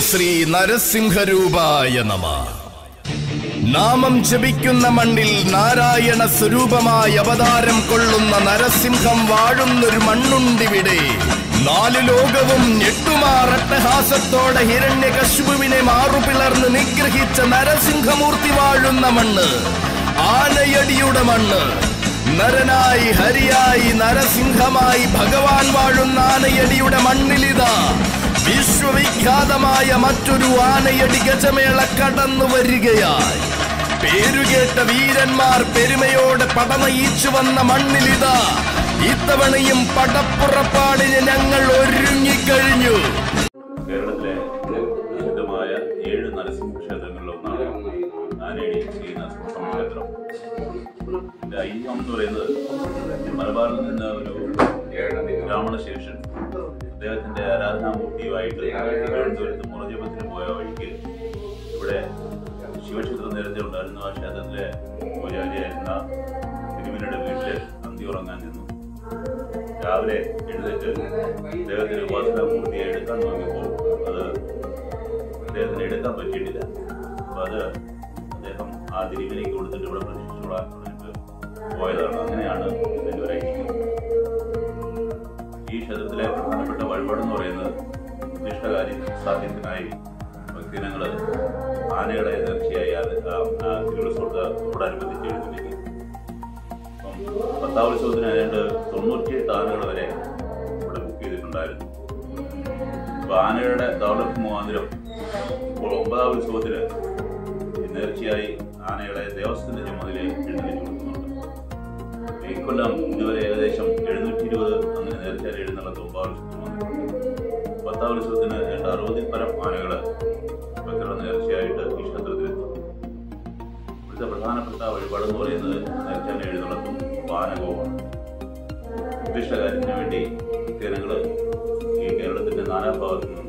ശ്രീ നരസിംഹരൂപായ നമ നാമം ജപിക്കുന്ന മണ്ണിൽ നാരായണ സ്വരൂപമായി അവതാരം കൊള്ളുന്ന നരസിംഹം വാഴുന്നൊരു മണ്ണുണ്ടിവിടെ നാലു ലോകവും ഞെട്ടുമാറട്ടഹാസത്തോടെ ഹിരണ്യകശുപുവിനെ മാറുപിളർന്ന് നിഗ്രഹിച്ച നരസിംഹമൂർത്തി വാഴുന്ന മണ്ണ് ആനയടിയുടെ മണ്ണ് നരനായി ഹരിയായി നരസിംഹമായി ഭഗവാൻ വാഴുന്ന ആനയടിയുടെ മണ്ണിലിതാ വിശ്വവിഖ്യാതമായ മറ്റൊരു ആനയടി ഗജമേള കടന്നു വരികയായി പേരുകേട്ട വീരന്മാർ പെരുമയോടെ പടനയിച്ചു വന്ന മണ്ണിലിതാ ഇത്തവണയും പടപ്പുറപ്പാടിന് ഞങ്ങൾ ഒരുങ്ങിക്കഴിഞ്ഞു കേരളത്തിലെ പ്രസിദ്ധമായ ഏഴ് നരസിംഹ ക്ഷേത്രങ്ങളിലൊന്നാണ് ആനേടി ശ്രീ നരസിംഹസ്വാമി ക്ഷേത്രം ഇതിന്റെ ഐതിഹ്യം എന്ന് പറയുന്നത് മലബാറിൽ നിന്ന് ഒരു ബ്രാഹ്മണശേഷൻ അദ്ദേഹത്തിന്റെ ആരാധനാമൂർത്തിയുമായിട്ട് തിരുവനന്തപുരത്ത് മുറജപത്തിന് പോയ വഴിക്ക് ഇവിടെ ശിവക്ഷേത്രം നേരത്തെ ഉണ്ടായിരുന്ന ആ ക്ഷേത്രത്തിലെ പൂജാരിയായിരുന്ന തിരുമലയുടെ വീട്ടിൽ നന്ദി ഉറങ്ങാൻ നിന്നു രാവിലെ എഴുന്നേറ്റ് അദ്ദേഹത്തിന് ഉപാസനാമൂർത്തിയെ എടുക്കാൻ നോക്കിയപ്പോൾ അത് അദ്ദേഹത്തിന് എടുക്കാൻ പറ്റിയിട്ടില്ല അപ്പൊ അത് അദ്ദേഹം ആ തിരുവിലേക്ക് കൊടുത്തിട്ട് ഇവിടെ പ്രതീക്ഷിച്ചോളാൻ പറഞ്ഞിട്ട് പോയതാണ് അങ്ങനെയാണ് ഇതിന്റെ ഒരു ഐതിഹ്യം ഈ ക്ഷേത്രത്തിലെ പ്രധാനപ്പെട്ട വഴിപാടെന്ന് പറയുന്നത് ഉദ്ദിഷ്ടകാര്യ സാധ്യത്തിനായി ഭക്തിനങ്ങള് ആനകളെ നേർച്ചയായി അത് ആ- ആ തിരുവനന്തപുരത്തോടനുബന്ധിച്ച് എഴുന്നള്ളിക്കും അപ്പം പത്താം ഉത്സവത്തിന് ഏതാണ്ട് തൊണ്ണൂറ്റിയെട്ട് ആനകൾ വരെ ഇവിടെ ബുക്ക് ചെയ്തിട്ടുണ്ടായിരുന്നു അപ്പൊ ആനയുടെ ദൗലത്ത് മുഖാന്തരം ഇപ്പോൾ ഒമ്പതാം ഉത്സവത്തിന് നേർച്ചയായി ആനകളെ ദേവസ്ഥത്തിന്റെ ചുമതലയിൽ എഴുന്നള്ളിച്ചു കൊടുക്കുന്നുണ്ട് ഇക്കൊല്ലം ഇതുവരെ ഏകദേശം എഴുന്നൂറ്റി ഇരുപത് അങ്ങനെ നേർച്ചയായി എഴുന്നള്ളത്ത് ഒമ്പതാം ഉത്സവത്തിന് വന്നിട്ടുണ്ട് പത്താം ഉത്സവത്തിന് ഏതാണ്ട് അറുപതിൽ പരം ആനകള് ഭക്തരുടെ നേർച്ചയായിട്ട് ഈ ക്ഷേത്രത്തിലെത്തും ഇവിടുത്തെ പ്രധാനപ്പെട്ട വഴിപാടെന്ന് പറയുന്നത് നേർച്ചാൻ എഴുന്നള്ളത്തും വാനകവുമാണ് ഉദ്ദിഷ്ട കാര്യത്തിന് വേണ്ടി ജനങ്ങൾ ഈ കേരളത്തിന്റെ നാനാഭാഗത്തു നിന്നും